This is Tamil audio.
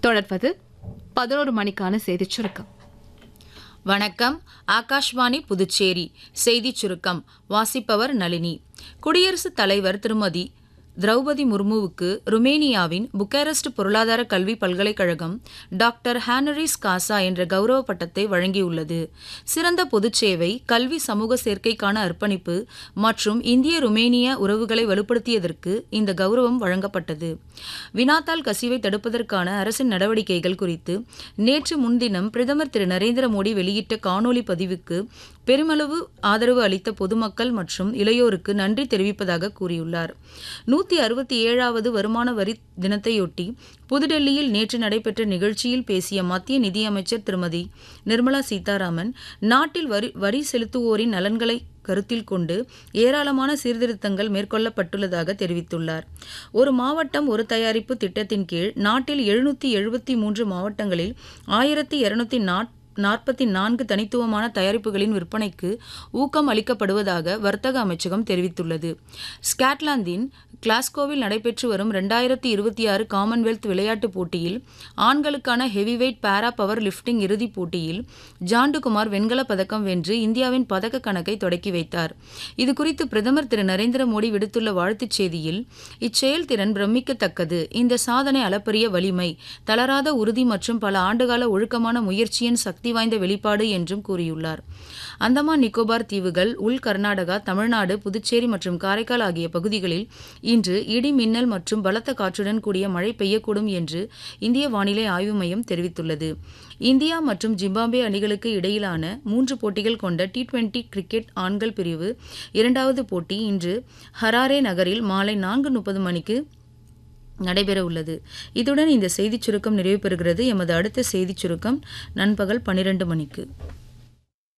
தொடர்வது பதினோரு மணிக்கான செய்திச் சுருக்கம் வணக்கம் ஆகாஷ்வாணி புதுச்சேரி செய்திச் சுருக்கம் வாசிப்பவர் நளினி குடியரசுத் தலைவர் திருமதி திரௌபதி முர்முவுக்கு ருமேனியாவின் புக்காரெஸ்ட் பொருளாதார கல்வி பல்கலைக்கழகம் டாக்டர் ஹானரிஸ் காசா என்ற கௌரவ பட்டத்தை வழங்கியுள்ளது சிறந்த பொதுச்சேவை கல்வி சமூக சேர்க்கைக்கான அர்ப்பணிப்பு மற்றும் இந்திய ருமேனிய உறவுகளை வலுப்படுத்தியதற்கு இந்த கௌரவம் வழங்கப்பட்டது வினாத்தாள் கசிவை தடுப்பதற்கான அரசின் நடவடிக்கைகள் குறித்து நேற்று முன்தினம் பிரதமர் திரு நரேந்திர மோடி வெளியிட்ட காணொலி பதிவுக்கு பெருமளவு ஆதரவு அளித்த பொதுமக்கள் மற்றும் இளையோருக்கு நன்றி தெரிவிப்பதாக கூறியுள்ளார் நூற்றி அறுபத்தி ஏழாவது வருமான வரி தினத்தையொட்டி புதுடெல்லியில் நேற்று நடைபெற்ற நிகழ்ச்சியில் பேசிய மத்திய நிதியமைச்சர் திருமதி நிர்மலா சீதாராமன் நாட்டில் வரி வரி செலுத்துவோரின் நலன்களை கருத்தில் கொண்டு ஏராளமான சீர்திருத்தங்கள் மேற்கொள்ளப்பட்டுள்ளதாக தெரிவித்துள்ளார் ஒரு மாவட்டம் ஒரு தயாரிப்பு திட்டத்தின் கீழ் நாட்டில் எழுநூற்றி எழுபத்தி மூன்று மாவட்டங்களில் ஆயிரத்தி இருநூத்தி நாட் நாற்பத்தி நான்கு தனித்துவமான தயாரிப்புகளின் விற்பனைக்கு ஊக்கம் அளிக்கப்படுவதாக வர்த்தக அமைச்சகம் தெரிவித்துள்ளது ஸ்காட்லாந்தின் கிளாஸ்கோவில் நடைபெற்று வரும் ரெண்டாயிரத்தி இருபத்தி ஆறு காமன்வெல்த் விளையாட்டுப் போட்டியில் ஆண்களுக்கான ஹெவிவெயிட் பாரா பவர் லிஃப்டிங் இறுதிப் போட்டியில் ஜாண்டுகுமார் வெண்கலப் பதக்கம் வென்று இந்தியாவின் பதக்க கணக்கை தொடக்கி வைத்தார் இதுகுறித்து பிரதமர் திரு நரேந்திர மோடி விடுத்துள்ள வாழ்த்துச் செய்தியில் இச்செயல்திறன் பிரமிக்கத்தக்கது இந்த சாதனை அளப்பரிய வலிமை தளராத உறுதி மற்றும் பல ஆண்டுகால ஒழுக்கமான முயற்சியின் சக்தி வாய்ந்த வெளிப்பாடு என்றும் கூறியுள்ளார் அந்தமான் நிக்கோபார் தீவுகள் உள் கர்நாடகா தமிழ்நாடு புதுச்சேரி மற்றும் காரைக்கால் ஆகிய பகுதிகளில் இன்று இடி மின்னல் மற்றும் பலத்த காற்றுடன் கூடிய மழை பெய்யக்கூடும் என்று இந்திய வானிலை ஆய்வு மையம் தெரிவித்துள்ளது இந்தியா மற்றும் ஜிம்பாப்வே அணிகளுக்கு இடையிலான மூன்று போட்டிகள் கொண்ட டி டுவெண்டி கிரிக்கெட் ஆண்கள் பிரிவு இரண்டாவது போட்டி இன்று ஹராரே நகரில் மாலை நான்கு முப்பது மணிக்கு நடைபெற உள்ளது இத்துடன் இந்த செய்திச் சுருக்கம் நிறைவு பெறுகிறது எமது அடுத்த செய்திச் சுருக்கம் நண்பகல் பன்னிரண்டு மணிக்கு